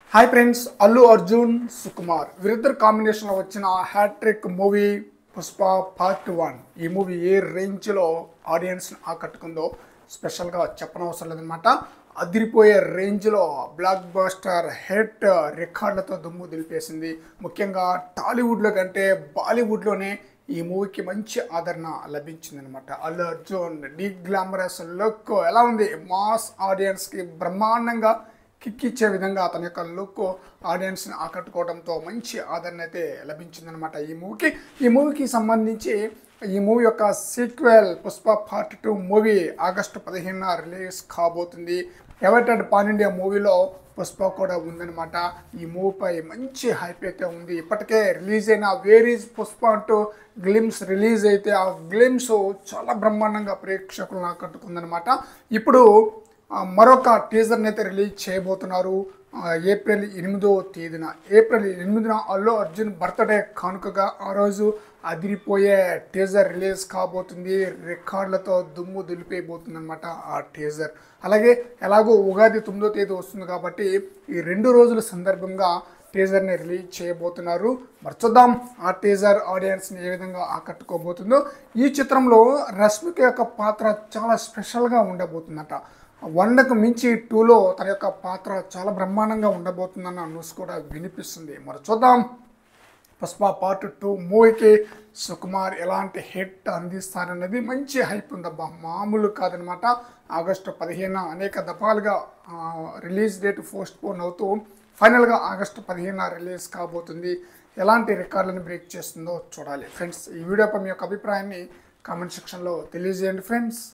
hi friends Allu Arjun Sukumar వీరిద్దరు కాంబినేషన్లో వచ్చిన hat-trick movie Pushpa part one ఈ మూవీ ఏ రేంజ్లో ఆడియన్స్ని ఆకట్టుకుందో స్పెషల్గా చెప్పనవసరం లేదనమాట అదిరిపోయే రేంజ్లో బ్లాక్ బస్టర్ హిట్ రికార్డులతో దుమ్ము దులిపేసింది ముఖ్యంగా టాలీవుడ్లో కంటే బాలీవుడ్లోనే ఈ మూవీకి మంచి ఆదరణ లభించిందనమాట Allu Arjun de glamorous look ఎలా ఉంది మాస్ ఆడియన్స్కి బ్రహ్మాండంగా కిక్ ఇచ్చే విధంగా అతని యొక్క లుక్ ఆడియన్స్ని ఆకట్టుకోవడంతో మంచి ఆదరణ అయితే లభించిందనమాట ఈ మూవీకి ఈ మూవీకి సంబంధించి ఈ మూవీ యొక్క sequel Pushpa part two movie August పదిహేనున రిలీజ్ కాబోతుంది ఎవెటెడ్ పాన్ ఇండియా మూవీలో పుష్ప కూడా ఉందన్నమాట ఈ మూవీపై మంచి హైప్ అయితే ఉంది ఇప్పటికే రిలీజ్ అయిన వేరీస్ పుష్ప అంటూ గ్లిమ్స్ రిలీజ్ అయితే ఆ గ్లిమ్స్ చాలా బ్రహ్మాండంగా ప్రేక్షకులను ఆకట్టుకుందనమాట ఇప్పుడు ఆ, మరొక టీజర్ని అయితే రిలీజ్ చేయబోతున్నారు ఆ, ఏప్రిల్ ఎనిమిదో తేదీన ఏప్రిల్ ఎనిమిదిన అల్లు అర్జున్ బర్త్డే కానుకగా ఆ రోజు అదిరిపోయే టీజర్ రిలీజ్ కాబోతుంది రికార్డులతో దుమ్ము దులిపేయబోతుంది అనమాట ఆ టీజర్ అలాగే ఎలాగో ఉగాది తొమ్మిదో తేదీ వస్తుంది కాబట్టి ఈ రెండు రోజుల సందర్భంగా టీజర్ని రిలీజ్ చేయబోతున్నారు మరి చూద్దాం ఆ టీజర్ ఆడియన్స్ని ఏ విధంగా ఆకట్టుకోబోతుందో ఈ చిత్రంలో రష్మిక యొక్క పాత్ర చాలా స్పెషల్గా ఉండబోతుందట వందకు మించి టూలో తన యొక్క పాత్ర చాలా బ్రహ్మాండంగా ఉండబోతుందన్న న్యూస్ కూడా వినిపిస్తుంది మరి చూద్దాం పుష్ప పార్ట్ టూ మూవీకి సుకుమార్ ఎలాంటి హిట్ అందిస్తారన్నది మంచి హైప్ ఉందబ్బా మామూలు కాదనమాట ఆగస్టు పదిహేను అనేక దఫాలుగా ఆ, రిలీజ్ డేట్ పోస్ట్ పోన్ అవుతూ ఫైనల్గా ఆగస్టు పదిహేను రిలీజ్ కాబోతుంది ఎలాంటి రికార్డులను బ్రేక్ చేస్తుందో చూడాలి ఫ్రెండ్స్ ఈ వీడియోపై మీ యొక్క అభిప్రాయాన్ని కామెంట్ సెక్షన్లో తెలియజేయండి ఫ్రెండ్స్